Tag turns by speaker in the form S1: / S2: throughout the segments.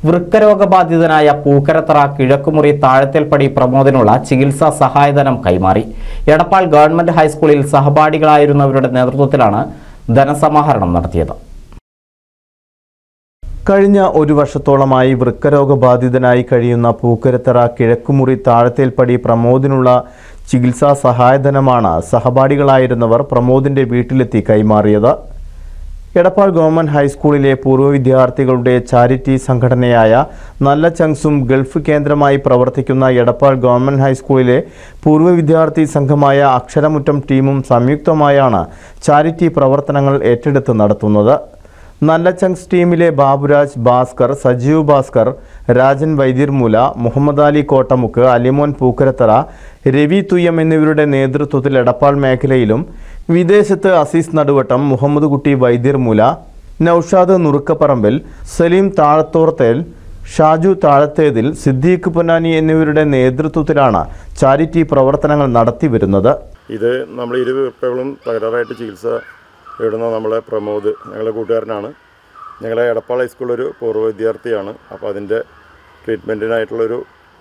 S1: വൃക്കരോഗബാധിതനായ പൂക്കരത്തറ കിഴക്കുമുറി താഴത്തേൽപ്പടി പ്രമോദിനുള്ള ചികിത്സാ സഹായധനം കൈമാറി എടപ്പാൾ ഗവൺമെന്റ് ഹൈസ്കൂളിൽ സഹപാഠികളായിരുന്നവരുടെ നേതൃത്വത്തിലാണ് ധനസമാഹരണം നടത്തിയത്
S2: കഴിഞ്ഞ ഒരു വർഷത്തോളമായി വൃക്കരോഗബാധിതനായി കഴിയുന്ന പൂക്കരത്തറ കിഴക്കുമുറി താഴത്തേൽപ്പടി പ്രമോദിനുള്ള ചികിത്സാ സഹായധനമാണ് സഹപാഠികളായിരുന്നവർ പ്രമോദിന്റെ വീട്ടിലെത്തി കൈമാറിയത് എടപ്പാൾ ഗവൺമെന്റ് ഹൈസ്കൂളിലെ പൂർവ്വ വിദ്യാർത്ഥികളുടെ ചാരിറ്റി സംഘടനയായ നല്ല ചങ്സും ഗൾഫ് കേന്ദ്രമായി പ്രവർത്തിക്കുന്ന എടപ്പാൾ ഗവൺമെന്റ് ഹൈസ്കൂളിലെ പൂർവ്വ വിദ്യാർത്ഥി സംഘമായ അക്ഷരമുറ്റം ടീമും സംയുക്തമായാണ് ചാരിറ്റി പ്രവർത്തനങ്ങൾ ഏറ്റെടുത്ത് നടത്തുന്നത് നല്ല ചങ്സ് ടീമിലെ ബാബുരാജ് ഭാസ്കർ സജീവ് ഭാസ്കർ രാജൻ വൈദ്യർമൂല മുഹമ്മദ് അലി കോട്ടമുക്ക് അലിമോൻ പൂക്കരത്തറ രവി തുയ്യം എന്നിവരുടെ നേതൃത്വത്തിൽ എടപ്പാൾ മേഖലയിലും വിദേശത്ത് അസീസ് നടുവട്ടം മുഹമ്മദ് കുട്ടി വൈദ്യർമൂല നൌഷാദ് നുറുക്കപ്പറമ്പിൽ സലീം താഴത്തോർത്തേൽ ഷാജു താഴത്തേതിൽ സിദ്ദീഖ് പൊന്നാനി എന്നിവരുടെ നേതൃത്വത്തിലാണ് ചാരിറ്റി പ്രവർത്തനങ്ങൾ നടത്തിവരുന്നത്
S3: ഇത് നമ്മൾ ഇരു പേരും തകരാറായിട്ട് ചികിത്സ ഇടുന്ന നമ്മളെ പ്രമോദ് ഞങ്ങളുടെ കൂട്ടുകാരനാണ് ഞങ്ങളെ എടപ്പാൾ ഹൈസ്കൂളൊരു പൂർവ്വ വിദ്യാർത്ഥിയാണ് അപ്പോൾ അതിൻ്റെ ട്രീറ്റ്മെൻറ്റിനായിട്ടുള്ളൊരു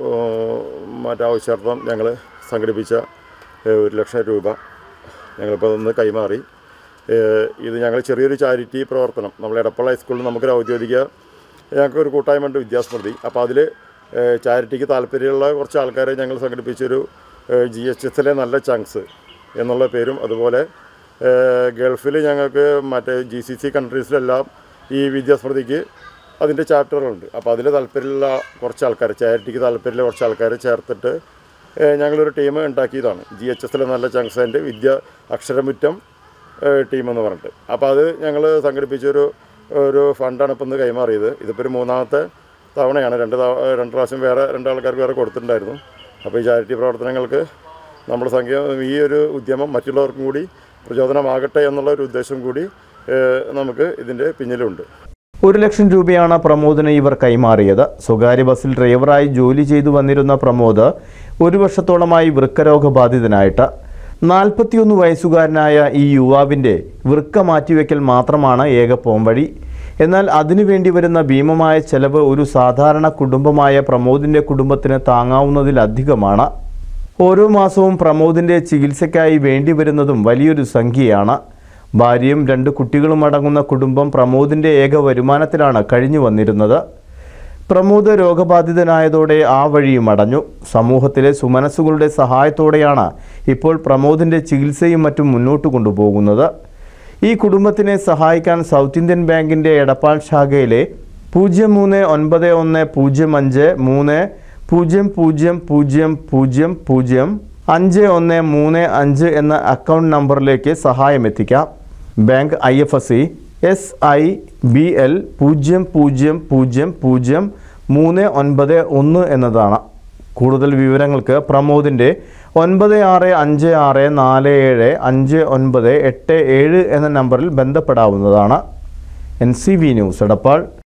S3: മറ്റാവശ്യാർത്ഥം ഞങ്ങൾ സംഘടിപ്പിച്ച ഏഹ്, ഒരു ലക്ഷം രൂപ ഞങ്ങളിപ്പോൾ അതൊന്ന് കൈമാറി ഏഹ്, ഇത് ഞങ്ങൾ ചെറിയൊരു ചാരിറ്റി പ്രവർത്തനം നമ്മൾ എടപ്പാൾ ഹൈസ്കൂളിൽ നമുക്കൊരു ഔദ്യോഗിക ഞങ്ങൾക്കൊരു കൂട്ടായ്മ ഉണ്ട് വിദ്യാസ്മൃതി അപ്പോൾ അതിൽ ചാരിറ്റിക്ക് താല്പര്യമുള്ള കുറച്ച് ആൾക്കാരെ ഞങ്ങൾ സംഘടിപ്പിച്ചൊരു ജി എച്ച് എസിലെ നല്ല ചങ്ക്സ് എന്നുള്ള പേരും അതുപോലെ ഗൾഫിൽ ഞങ്ങൾക്ക് മറ്റേ ജി സി സി കൺട്രീസിലെല്ലാം ഈ വിദ്യാസ്മൃതിക്ക് അതിൻ്റെ ചാപ്റ്ററുകളുണ്ട് അപ്പോൾ അതിൽ താല്പര്യമുള്ള കുറച്ച് ആൾക്കാർ ചാരിറ്റിക്ക് താല്പര്യമുള്ള കുറച്ച് ആൾക്കാരെ ചേർത്തിട്ട് ഏഹ്, ഞങ്ങളൊരു ടീം ഉണ്ടാക്കിയതാണ് ജി എച്ച് എസിലെ നല്ല ചങ്ക്സിൻ്റെ വിദ്യ അക്ഷരമുറ്റം ടീം എന്ന് പറഞ്ഞിട്ട് അപ്പോൾ അത് ഞങ്ങൾ സംഘടിപ്പിച്ചൊരു ഒരു ഫണ്ടാണ് ഇപ്പം ഇന്ന് കൈമാറിയത് ഇതിപ്പോൾ ഒരു മൂന്നാമത്തെ തവണയാണ് രണ്ട് തവ- രണ്ട് പ്രാവശ്യം വേറെ രണ്ടാൾക്കാർക്ക് വേറെ കൊടുത്തിട്ടുണ്ടായിരുന്നു അപ്പോൾ ഈ ചാരിറ്റി പ്രവർത്തനങ്ങൾക്ക് നമ്മുടെ സംഖ്യ ഈ ഒരു ഉദ്യമം മറ്റുള്ളവർക്കും കൂടി പ്രചോദനമാകട്ടെ എന്നുള്ള ഒരു ഉദ്ദേശം കൂടി ഏഹ്, നമുക്ക് ഇതിൻ്റെ പിന്നിലുണ്ട്
S2: ഒരു ലക്ഷം രൂപയാണ് പ്രമോദിന് ഇവർ കൈമാറിയത് സ്വകാര്യ ബസ്സിൽ ഡ്രൈവറായി ജോലി ചെയ്തു വന്നിരുന്ന പ്രമോദ് ഒരു വർഷത്തോളമായി വൃക്കരോഗബാധിതനായിട്ട് നാൽപ്പത്തിയൊന്ന് വയസ്സുകാരനായ ഈ യുവാവിൻ്റെ വൃക്ക മാറ്റിവെക്കൽ മാത്രമാണ് ഏക പോംവഴി എന്നാൽ അതിനു വേണ്ടി വരുന്ന ഭീമമായ ചെലവ് ഒരു സാധാരണ കുടുംബമായ പ്രമോദിൻ്റെ കുടുംബത്തിന് താങ്ങാവുന്നതിലധികമാണ് ഓരോ മാസവും പ്രമോദിൻ്റെ ചികിത്സയ്ക്കായി വേണ്ടിവരുന്നതും വലിയൊരു സംഖ്യയാണ് ഭാര്യയും രണ്ട് കുട്ടികളും അടങ്ങുന്ന കുടുംബം പ്രമോദിൻ്റെ ഏക വരുമാനത്തിലാണ് കഴിഞ്ഞു വന്നിരുന്നത് പ്രമോദ് രോഗബാധിതനായതോടെ ആ വഴിയും അടഞ്ഞു സമൂഹത്തിലെ സുമനസ്സുകളുടെ സഹായത്തോടെയാണ് ഇപ്പോൾ പ്രമോദിൻ്റെ ചികിത്സയും മറ്റും മുന്നോട്ട് കൊണ്ടുപോകുന്നത് ഈ കുടുംബത്തിനെ സഹായിക്കാൻ സൗത്ത് ഇന്ത്യൻ ബാങ്കിൻ്റെ എടപ്പാൾ ശാഖയിലെ പൂജ്യം മൂന്ന് ഒൻപത് ഒന്ന് പൂജ്യം അഞ്ച് മൂന്ന് പൂജ്യം പൂജ്യം പൂജ്യം പൂജ്യം പൂജ്യം അഞ്ച് ഒന്ന് മൂന്ന് അഞ്ച് എന്ന അക്കൗണ്ട് നമ്പറിലേക്ക് സഹായം എത്തിക്കാം bank I F S C S I B L പൂജ്യം പൂജ്യം പൂജ്യം പൂജ്യം മൂന്ന് ഒൻപത് ഒന്ന് എന്നതാണ് കൂടുതൽ വിവരങ്ങൾക്ക് പ്രമോദിൻ്റെ ഒൻപത് ആറ് അഞ്ച് ആറ് നാല് ഏഴ് അഞ്ച് ഒൻപത് എട്ട് ഏഴ് എന്ന നമ്പറിൽ ബന്ധപ്പെടാവുന്നതാണ് N C V news Edappal